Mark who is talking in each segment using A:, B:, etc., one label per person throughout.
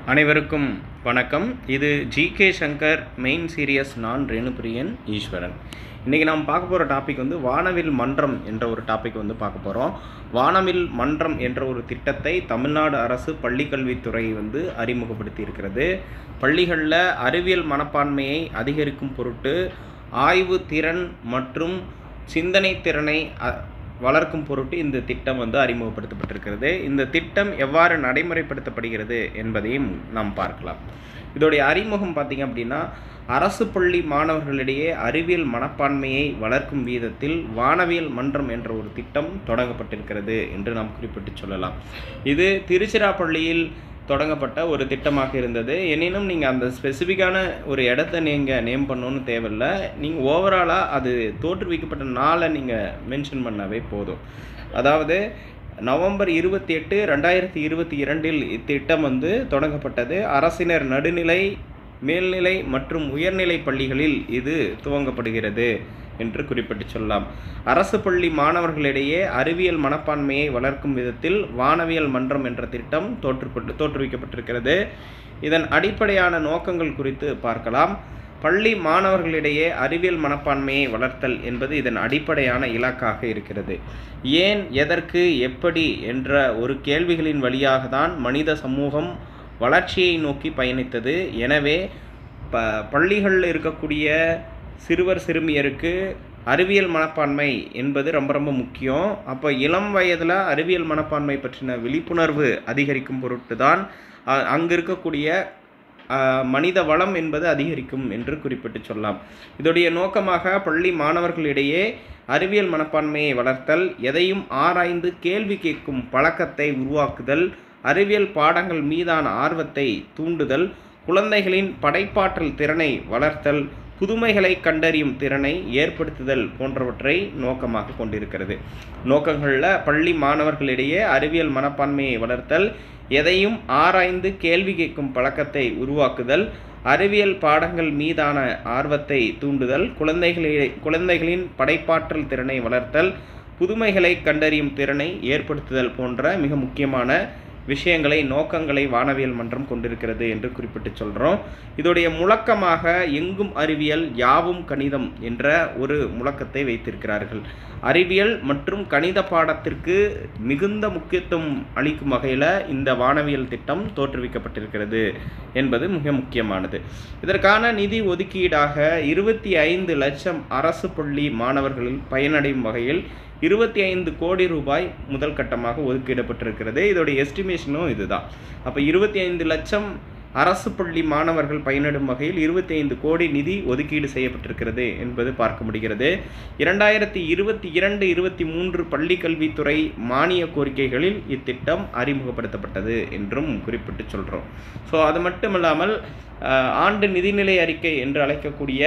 A: அனைவருக்கும் வணக்கம் இது ஜிகே சங்கர் மெயின் சீரியஸ் நான் ரேணுபிரியன் ஈஸ்வரன் இன்றைக்கி நாம் பார்க்க போகிற டாபிக் வந்து வானவில் மன்றம் என்ற ஒரு டாபிக் வந்து பார்க்க போகிறோம் வானவில் மன்றம் என்ற ஒரு திட்டத்தை தமிழ்நாடு அரசு பள்ளிக்கல்வித்துறை வந்து அறிமுகப்படுத்தி இருக்கிறது பள்ளிகளில் அறிவியல் மனப்பான்மையை அதிகரிக்கும் பொருட்டு ஆய்வு திறன் மற்றும் சிந்தனை திறனை அ- வளர்க்கும் பொருட்டு இந்த திட்டம் வந்து அறிமுகப்படுத்தப்பட்டிருக்கிறது இந்த திட்டம் எவ்வாறு நடைமுறைப்படுத்தப்படுகிறது என்பதையும் நாம் பார்க்கலாம் இதோடைய அறிமுகம் பார்த்தீங்க அப்படின்னா அரசு பள்ளி மாணவர்களிடையே அறிவியல் மனப்பான்மையை வளர்க்கும் விதத்தில் வானவியல் மன்றம் என்ற ஒரு திட்டம் தொடங்கப்பட்டிருக்கிறது என்று நாம் குறிப்பிட்டு சொல்லலாம் இது திருச்சிராப்பள்ளியில் தொடங்கப்பட்ட ஒரு திட்டமாக இருந்தது எனினும் நீங்கள் அந்த ஸ்பெசிஃபிக்கான ஒரு இடத்த நீங்கள் நேம் பண்ணணும்னு தேவையில்லை நீங்கள் ஓவராலாக அது தோற்றுவிக்கப்பட்ட நாளை நீங்கள் மென்ஷன் பண்ணாவே போதும் அதாவது நவம்பர் இருபத்தி எட்டு ரெண்டாயிரத்தி இருபத்தி இரண்டில் இத்திட்டம் வந்து தொடங்கப்பட்டது அரசினர் நடுநிலை மேல்நிலை மற்றும் உயர்நிலை பள்ளிகளில் இது துவங்கப்படுகிறது என்று குறிப்பிட்டு சொல்லலாம் அரசு பள்ளி மாணவர்களிடையே அறிவியல் மனப்பான்மையை வளர்க்கும் விதத்தில் வானவியல் மன்றம் என்ற திட்டம் தோற்றுப்பட்டு தோற்றுவிக்கப்பட்டிருக்கிறது இதன் அடிப்படையான நோக்கங்கள் குறித்து பார்க்கலாம் பள்ளி மாணவர்களிடையே அறிவியல் மனப்பான்மையை வளர்த்தல் என்பது இதன் அடிப்படையான இலக்காக இருக்கிறது ஏன் எதற்கு எப்படி என்ற ஒரு கேள்விகளின் வழியாக தான் மனித சமூகம் வளர்ச்சியை நோக்கி பயணித்தது எனவே ப பள்ளிகளில் இருக்கக்கூடிய சிறுவர் சிறுமியருக்கு அறிவியல் மனப்பான்மை என்பது ரொம்ப ரொம்ப முக்கியம் அப்போ இளம் வயதில் அறிவியல் மனப்பான்மை பற்றின விழிப்புணர்வு அதிகரிக்கும் பொருட்டு தான் அ- அங்கு இருக்கக்கூடிய அஹ், மனித வளம் என்பது அதிகரிக்கும் என்று குறிப்பிட்டு சொல்லலாம் இதோடைய நோக்கமாக பள்ளி மாணவர்களிடையே அறிவியல் மனப்பான்மையை வளர்த்தல் எதையும் ஆராய்ந்து கேள்வி கேட்கும் பழக்கத்தை உருவாக்குதல் அறிவியல் பாடங்கள் மீதான ஆர்வத்தை தூண்டுதல் குழந்தைகளின் படைப்பாற்றல் திறனை வளர்த்தல் புதுமைகளை கண்டறியும் திறனை ஏற்படுத்துதல் போன்றவற்றை நோக்கமாக கொண்டிருக்கிறது நோக்கங்களில் பள்ளி மாணவர்களிடையே அறிவியல் மனப்பான்மையை வளர்த்தல் எதையும் ஆராய்ந்து கேள்வி கேட்கும் பழக்கத்தை உருவாக்குதல் அறிவியல் பாடங்கள் மீதான ஆர்வத்தை தூண்டுதல் குழந்தைகளி குழந்தைகளின் படைப்பாற்றல் திறனை வளர்த்தல் புதுமைகளை கண்டறியும் திறனை ஏற்படுத்துதல் போன்ற மிக முக்கியமான விஷயங்களை நோக்கங்களை வானவியல் மன்றம் கொண்டிருக்கிறது என்று குறிப்பிட்டு சொல்கிறோம் இதோடைய முழக்கமாக எங்கும் அறிவியல் யாவும் கணிதம் என்ற ஒரு முழக்கத்தை வைத்திருக்கிறார்கள் அறிவியல் மற்றும் கணித பாடத்திற்கு மிகுந்த முக்கியத்துவம் அளிக்கும் வகையில் இந்த வானவியல் திட்டம் தோற்றுவிக்கப்பட்டிருக்கிறது என்பது மிக முக்கியமானது இதற்கான நிதி ஒதுக்கீடாக இருபத்தி ஐந்து லட்சம் அரசு பள்ளி மாணவர்களில் பயனடையும் வகையில் இருபத்தி ஐந்து கோடி ரூபாய் முதல் கட்டமாக ஒதுக்கிடப்பட்டிருக்கிறது இதோடைய எஸ்டிமேஷனும் இதுதான் அப்போ இருபத்தி ஐந்து லட்சம் அரசு பள்ளி மாணவர்கள் பயனிடும் வகையில் இருபத்தி ஐந்து கோடி நிதி ஒதுக்கீடு செய்யப்பட்டிருக்கிறது என்பது பார்க்க முடிகிறது இரண்டாயிரத்தி இருபத்தி இரண்டு இருபத்தி மூன்று பள்ளி கல்வித்துறை மானிய கோரிக்கைகளில் இத்திட்டம் அறிமுகப்படுத்தப்பட்டது என்றும் குறிப்பிட்டு சொல்கிறோம் ஸோ அது மட்டும் இல்லாமல் அஹ், ஆண்டு நிதிநிலை அறிக்கை என்று அழைக்கக்கூடிய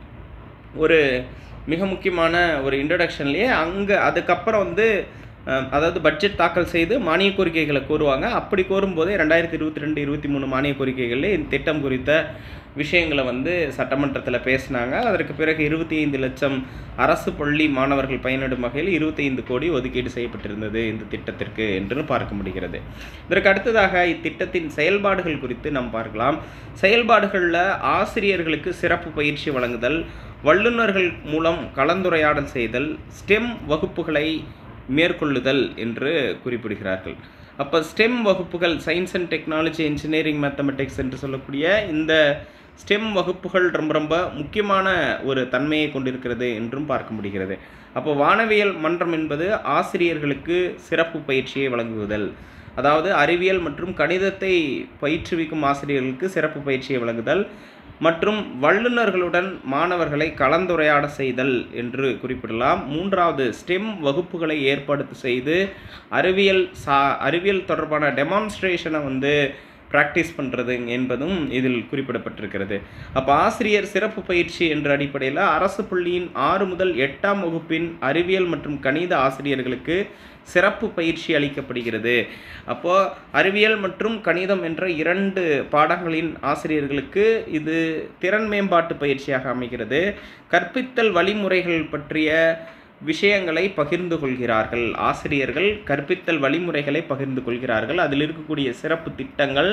A: ஒரு மிக முக்கியமான ஒரு இன்ட்ரடக்ஷன்லேயே அங்கே அதுக்கப்புறம் வந்து அஹ், அதாவது பட்ஜெட் தாக்கல் செய்து மானிய கோரிக்கைகளை கோருவாங்க அப்படி கோரும்போதே ரெண்டாயிரத்தி இருபத்தி ரெண்டு இருபத்தி மூணு மானிய கோரிக்கைகளில் இந்த திட்டம் குறித்த விஷயங்களை வந்து சட்டமன்றத்தில் பேசினாங்க அதற்கு பிறகு இருபத்தி ஐந்து லட்சம் அரசு பள்ளி மாணவர்கள் பயனிடும் வகையில் இருபத்தைந்து கோடி ஒதுக்கீடு செய்யப்பட்டிருந்தது இந்த திட்டத்திற்கு என்று பார்க்க முடிகிறது இதற்கு அடுத்ததாக இத்திட்டத்தின் செயல்பாடுகள் குறித்து நாம் பார்க்கலாம் செயல்பாடுகளில் ஆசிரியர்களுக்கு சிறப்பு பயிற்சி வழங்குதல் வல்லுநர்கள் மூலம் கலந்துரையாடல் செய்தல் ஸ்டெம் வகுப்புகளை மேற்கொள்ளுதல் என்று குறிப்பிடுகிறார்கள் அப்போ ஸ்டெம் வகுப்புகள் science and technology engineering mathematics என்று சொல்லக்கூடிய இந்த ஸ்டெம் வகுப்புகள் ரொம்ப ரொம்ப முக்கியமான ஒரு தன்மையை கொண்டிருக்கிறது என்றும் பார்க்க முடிகிறது அப்போ வானவியல் மன்றம் என்பது ஆசிரியர்களுக்கு சிறப்பு பயிற்சியை வழங்குதல் அதாவது அறிவியல் மற்றும் கணிதத்தை பயிற்றுவிக்கும் ஆசிரியர்களுக்கு சிறப்பு பயிற்சியை வழங்குதல் மற்றும் வல்லுநர்களுடன் மாணவர்களை கலந்துரையாட செய்தல் என்று குறிப்பிடலாம் மூன்றாவது ஸ்டெம் வகுப்புகளை ஏற்பாடு செய்து அறிவியல் சா அறிவியல் தொடர்பான டெமான்ஸ்ட்ரேஷனை வந்து ப்ராக்டிஸ் பண்ணுறது என்பதும் இதில் குறிப்பிடப்பட்டிருக்கிறது அப்போ ஆசிரியர் சிறப்பு பயிற்சி என்ற அடிப்படையில் அரசு பள்ளியின் ஆறு முதல் எட்டாம் வகுப்பின் அறிவியல் மற்றும் கணித ஆசிரியர்களுக்கு சிறப்பு பயிற்சி அளிக்கப்படுகிறது அப்போது அறிவியல் மற்றும் கணிதம் என்ற இரண்டு பாடங்களின் ஆசிரியர்களுக்கு இது திறன் மேம்பாட்டு பயிற்சியாக அமைகிறது கற்பித்தல் வழிமுறைகள் பற்றிய விஷயங்களை பகிர்ந்து கொள்கிறார்கள் ஆசிரியர்கள் கற்பித்தல் வழிமுறைகளை பகிர்ந்து கொள்கிறார்கள் அதில் இருக்கக்கூடிய சிறப்பு திட்டங்கள்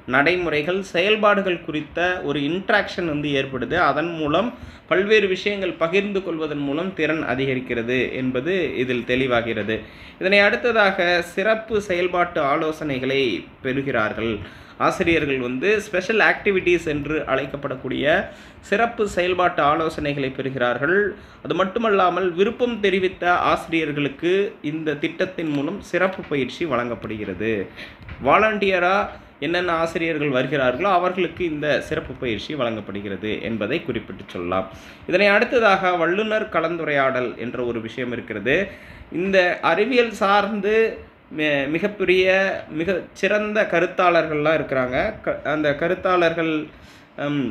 A: நடைமுறைகள் செயல்பாடுகள் குறித்த ஒரு இன்ட்ராக்ஷன் வந்து ஏற்படுது அதன் மூலம் பல்வேறு விஷயங்கள் பகிர்ந்து கொள்வதன் மூலம் திறன் அதிகரிக்கிறது என்பது இதில் தெளிவாகிறது இதனை அடுத்ததாக சிறப்பு செயல்பாட்டு ஆலோசனைகளை பெறுகிறார்கள் ஆசிரியர்கள் வந்து ஸ்பெஷல் ஆக்டிவிட்டீஸ் என்று அழைக்கப்படக்கூடிய சிறப்பு செயல்பாட்டு ஆலோசனைகளை பெறுகிறார்கள் அது மட்டுமல்லாமல் விருப்பம் தெரிவித்த ஆசிரியர்களுக்கு இந்த திட்டத்தின் மூலம் சிறப்பு பயிற்சி வழங்கப்படுகிறது வாலண்டியராக என்னென்ன ஆசிரியர்கள் வருகிறார்களோ அவர்களுக்கு இந்த சிறப்பு பயிற்சி வழங்கப்படுகிறது என்பதை குறிப்பிட்டு சொல்லலாம் இதனை அடுத்ததாக வல்லுநர் கலந்துரையாடல் என்ற ஒரு விஷயம் இருக்கிறது இந்த அறிவியல் சார்ந்து மி- மிகப்பெரிய மிக சிறந்த கருத்தாளர்கள்லாம் இருக்கிறாங்க க அந்த கருத்தாளர்கள் ஹம்,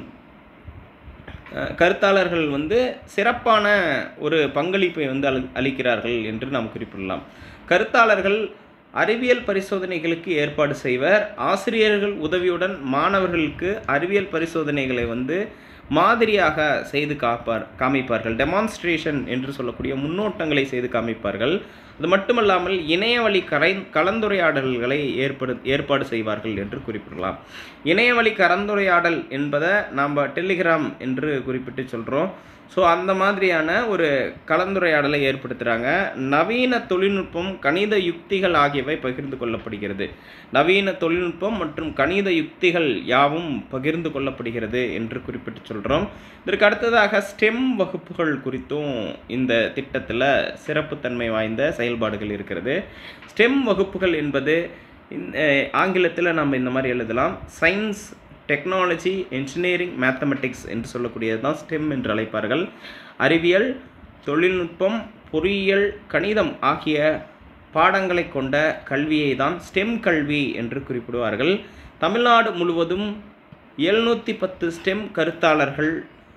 A: அஹ், கருத்தாளர்கள் வந்து சிறப்பான ஒரு பங்களிப்பை வந்து அளி அளிக்கிறார்கள் என்று நாம் குறிப்பிடலாம் கருத்தாளர்கள் அறிவியல் பரிசோதனைகளுக்கு ஏற்பாடு செய்வர் ஆசிரியர்கள் உதவியுடன் மாணவர்களுக்கு அறிவியல் பரிசோதனைகளை வந்து மாதிரியாக செய்து காப்பார் காமிப்பார்கள் டெமான்ஸ்ட்ரேஷன் என்று சொல்லக்கூடிய முன்னோட்டங்களை செய்து காமிப்பார்கள் அது மட்டுமல்லாமல் இணையவழி கரை கலந்துரையாடல்களை ஏற்படு ஏற்பாடு செய்வார்கள் என்று குறிப்பிடலாம் இணையவழி கலந்துரையாடல் என்பதை நாம் டெலிகிராம் என்று குறிப்பிட்டு சொல்கிறோம் ஸோ அந்த மாதிரியான ஒரு கலந்துரையாடலை ஏற்படுத்துகிறாங்க நவீன தொழில்நுட்பம் கணித யுக்திகள் ஆகியவை பகிர்ந்து கொள்ளப்படுகிறது நவீன தொழில்நுட்பம் மற்றும் கணித யுக்திகள் யாவும் பகிர்ந்து கொள்ளப்படுகிறது என்று குறிப்பிட்டு சொல்கிறோம் இதற்கு அடுத்ததாக ஸ்டெம் வகுப்புகள் குறித்தும் இந்த திட்டத்தில் சிறப்புத்தன்மை வாய்ந்த செயல்பாடுகள் இருக்கிறது ஸ்டெம் வகுப்புகள் என்பது ஆங்கிலத்தில் நம்ம இந்த மாதிரி எழுதலாம் சயின்ஸ் டெக்னாலஜி என்ஜினியரிங் மேத்தமெட்டிக்ஸ் என்று சொல்லக்கூடியது தான் ஸ்டெம் என்று அழைப்பார்கள் அறிவியல் தொழில்நுட்பம் பொறியியல் கணிதம் ஆகிய பாடங்களை கொண்ட கல்வியை தான் ஸ்டெம் கல்வி என்று குறிப்பிடுவார்கள் தமிழ்நாடு முழுவதும் எழுநூற்றி பத்து ஸ்டெம் கருத்தாளர்கள்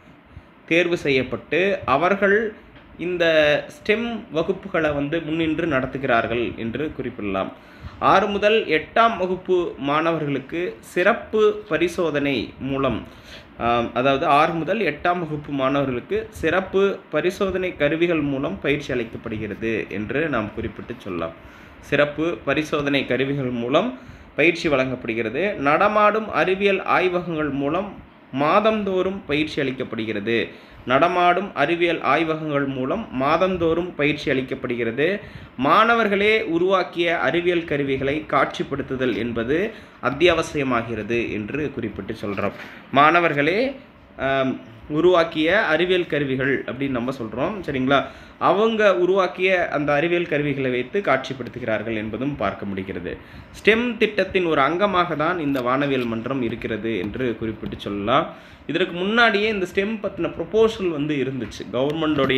A: தேர்வு செய்யப்பட்டு அவர்கள் இந்த ஸ்டெம் வகுப்புகளை வந்து முன்னின்று நடத்துகிறார்கள் என்று குறிப்பிடலாம் ஆறு முதல் எட்டாம் வகுப்பு மாணவர்களுக்கு சிறப்பு பரிசோதனை மூலம் ஆம், அதாவது ஆறு முதல் எட்டாம் வகுப்பு மாணவர்களுக்கு சிறப்பு பரிசோதனை கருவிகள் மூலம் பயிற்சி அளிக்கப்படுகிறது என்று நாம் குறிப்பிட்டு சொல்லலாம் சிறப்பு பரிசோதனை கருவிகள் மூலம் பயிற்சி வழங்கப்படுகிறது நடமாடும் அறிவியல் ஆய்வகங்கள் மூலம் மாதந்தோறும் பயிற்சி அளிக்கப்படுகிறது நடமாடும் அறிவியல் ஆய்வகங்கள் மூலம் மாதந்தோறும் பயிற்சி அளிக்கப்படுகிறது மாணவர்களே உருவாக்கிய அறிவியல் கருவிகளை காட்சிப்படுத்துதல் என்பது அத்தியாவசியமாகிறது என்று குறிப்பிட்டு சொல்கிறோம் மாணவர்களே ஆம், உருவாக்கிய அறிவியல் கருவிகள் அப்படின்னு நம்ம சொல்கிறோம் சரிங்களா அவங்க உருவாக்கிய அந்த அறிவியல் கருவிகளை வைத்து காட்சிப்படுத்துகிறார்கள் என்பதும் பார்க்க முடிகிறது ஸ்டெம் திட்டத்தின் ஒரு அங்கமாக தான் இந்த வானவியல் மன்றம் இருக்கிறது என்று குறிப்பிட்டு சொல்லலாம் இதற்கு முன்னாடியே இந்த ஸ்டெம் பற்றின ப்ரொபோசல் வந்து இருந்துச்சு கவர்மெண்டோடைய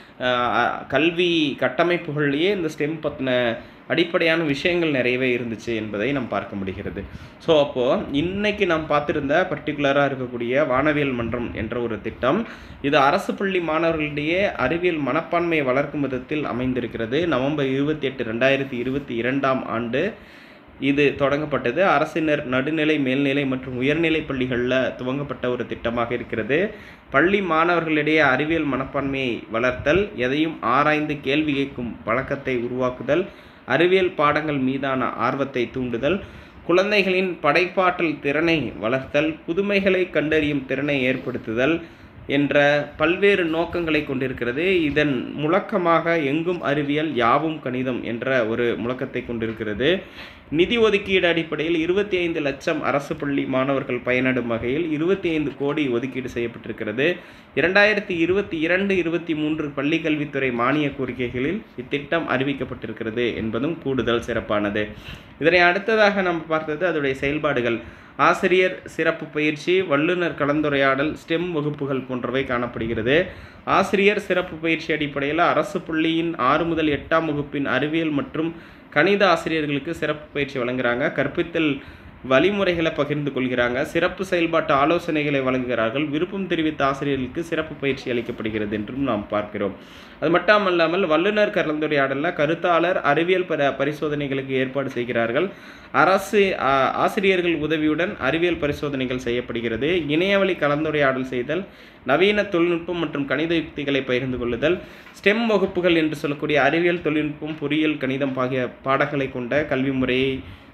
A: கல்வி கட்டமைப்புகள்லேயே இந்த ஸ்டெம் பற்றின அடிப்படையான விஷயங்கள் நிறையவே இருந்துச்சு என்பதை நாம் பார்க்க முடிகிறது ஸோ அப்போது இன்னைக்கு நாம் பார்த்திருந்த பர்டிகுலராக இருக்கக்கூடிய வானவியல் மன்றம் என்ற ஒரு திட்டம் இது அரசு பள்ளி மாணவர்களிடையே அறிவியல் மனப்பான்மையை வளர்க்கும் விதத்தில் அமைந்திருக்கிறது நவம்பர் இருபத்தி எட்டு ரெண்டாயிரத்தி இருபத்தி இரண்டாம் ஆண்டு இது தொடங்கப்பட்டது அரசினர் நடுநிலை மேல்நிலை மற்றும் உயர்நிலை பள்ளிகளில் துவங்கப்பட்ட ஒரு திட்டமாக இருக்கிறது பள்ளி மாணவர்களிடையே அறிவியல் மனப்பான்மையை வளர்த்தல் எதையும் ஆராய்ந்து கேள்வி கேட்கும் பழக்கத்தை உருவாக்குதல் அறிவியல் பாடங்கள் மீதான ஆர்வத்தை தூண்டுதல் குழந்தைகளின் படைப்பாற்றல் திறனை வளர்த்தல் புதுமைகளை கண்டறியும் திறனை ஏற்படுத்துதல் என்ற பல்வேறு நோக்கங்களை கொண்டிருக்கிறது இதன் முழக்கமாக எங்கும் அறிவியல் யாவும் கணிதம் என்ற ஒரு முழக்கத்தை கொண்டிருக்கிறது நிதி ஒதுக்கீடு அடிப்படையில் இருபத்தி ஐந்து லட்சம் அரசு பள்ளி மாணவர்கள் பயனடும் வகையில் இருபத்தி ஐந்து கோடி ஒதுக்கீடு செய்யப்பட்டிருக்கிறது இரண்டாயிரத்தி இருபத்தி இரண்டு இருபத்தி மூன்று பள்ளி கல்வித்துறை மானிய கோரிக்கைகளில் இத்திட்டம் அறிவிக்கப்பட்டிருக்கிறது என்பதும் கூடுதல் சிறப்பானது இதனை அடுத்ததாக நம்ம பார்த்தது அதோடைய செயல்பாடுகள் ஆசிரியர் சிறப்பு பயிற்சி வல்லுநர் கலந்துரையாடல் ஸ்டெம் வகுப்புகள் போன்றவை காணப்படுகிறது ஆசிரியர் சிறப்பு பயிற்சி அடிப்படையில் அரசு பள்ளியின் ஆறு முதல் எட்டாம் வகுப்பின் அறிவியல் மற்றும் கணித ஆசிரியர்களுக்கு சிறப்பு பயிற்சி வழங்குறாங்க கற்பித்தல் வழிமுறைகளை பகிர்ந்து கொள்கிறாங்க சிறப்பு செயல்பாட்டு ஆலோசனைகளை வழங்குகிறார்கள் விருப்பம் தெரிவித்த ஆசிரியர்களுக்கு சிறப்பு பயிற்சி அளிக்கப்படுகிறது என்றும் நாம் பார்க்கிறோம் அது மட்டுமல்லாமல் வல்லுநர் கலந்துரையாடலில் கருத்தாளர் அறிவியல் பர பரிசோதனைகளுக்கு ஏற்பாடு செய்கிறார்கள் அரசு ஆ, ஆசிரியர்கள் உதவியுடன் அறிவியல் பரிசோதனைகள் செய்யப்படுகிறது இணையவழி கலந்துரையாடல் செய்தல் நவீன தொழில்நுட்பம் மற்றும் கணித யுக்திகளை பகிர்ந்து கொள்ளுதல் ஸ்டெம் வகுப்புகள் என்று சொல்லக்கூடிய அறிவியல் தொழில்நுட்பம் பொறியியல் கணிதம் ஆகிய பாடங்களை கொண்ட கல்வி முறையை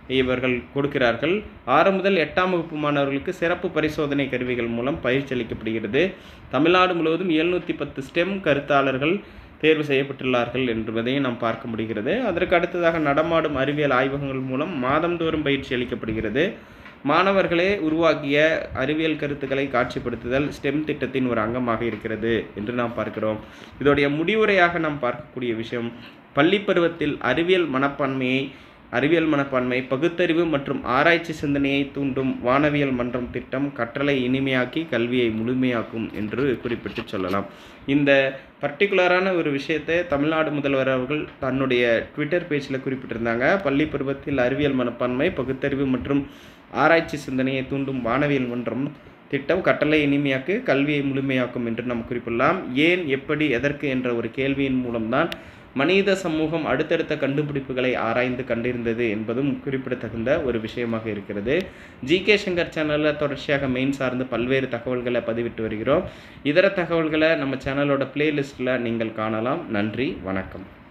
A: இவர்கள் கொடுக்கிறார்கள் ஆறு முதல் எட்டாம் வகுப்பு மாணவர்களுக்கு சிறப்பு பரிசோதனை கருவிகள் மூலம் பயிற்சி அளிக்கப்படுகிறது தமிழ்நாடு முழுவதும் எழுநூற்றி பத்து ஸ்டெம் கருத்தாளர்கள் தேர்வு செய்யப்பட்டுள்ளார்கள் என்பதையும் நாம் பார்க்க முடிகிறது அதற்கு அடுத்ததாக நடமாடும் அறிவியல் ஆய்வகங்கள் மூலம் மாதந்தோறும் பயிற்சி அளிக்கப்படுகிறது மாணவர்களே உருவாக்கிய அறிவியல் கருத்துக்களை காட்சிப்படுத்துதல் ஸ்டெம் திட்டத்தின் ஒரு அங்கமாக இருக்கிறது என்று நாம் பார்க்கிறோம் இதோடைய முடிவுரையாக நாம் பார்க்கக்கூடிய விஷயம் பள்ளி பருவத்தில் அறிவியல் மனப்பான்மையை அறிவியல் மனப்பான்மை பகுத்தறிவு மற்றும் ஆராய்ச்சி சிந்தனையை தூண்டும் வானவியல் மன்றம் திட்டம் கற்றலை இனிமையாக்கி கல்வியை முழுமையாக்கும் என்று குறிப்பிட்டு சொல்லலாம் இந்த பர்டிகுலரான ஒரு விஷயத்தை தமிழ்நாடு முதல்வர் அவர்கள் தன்னுடைய ட்விட்டர் பேஜில் குறிப்பிட்டிருந்தாங்க பள்ளி பருவத்தில் அறிவியல் மனப்பான்மை பகுத்தறிவு மற்றும் ஆராய்ச்சி சிந்தனையை தூண்டும் வானவியல் மன்றம் திட்டம் கட்டளை இனிமையாக்கு கல்வியை முழுமையாக்கும் என்று நாம் குறிப்பிடலாம் ஏன் எப்படி எதற்கு என்ற ஒரு கேள்வியின் மூலம்தான் மனித சமூகம் அடுத்தடுத்த கண்டுபிடிப்புகளை ஆராய்ந்து கண்டிருந்தது என்பதும் குறிப்பிடத்தகுந்த ஒரு விஷயமாக இருக்கிறது ஜி கே சங்கர் சேனலில் தொடர்ச்சியாக மெயின் சார்ந்து பல்வேறு தகவல்களை பதிவிட்டு வருகிறோம் இதர தகவல்களை நம்ம சேனலோட பிளேலிஸ்ட்டில் நீங்கள் காணலாம் நன்றி வணக்கம்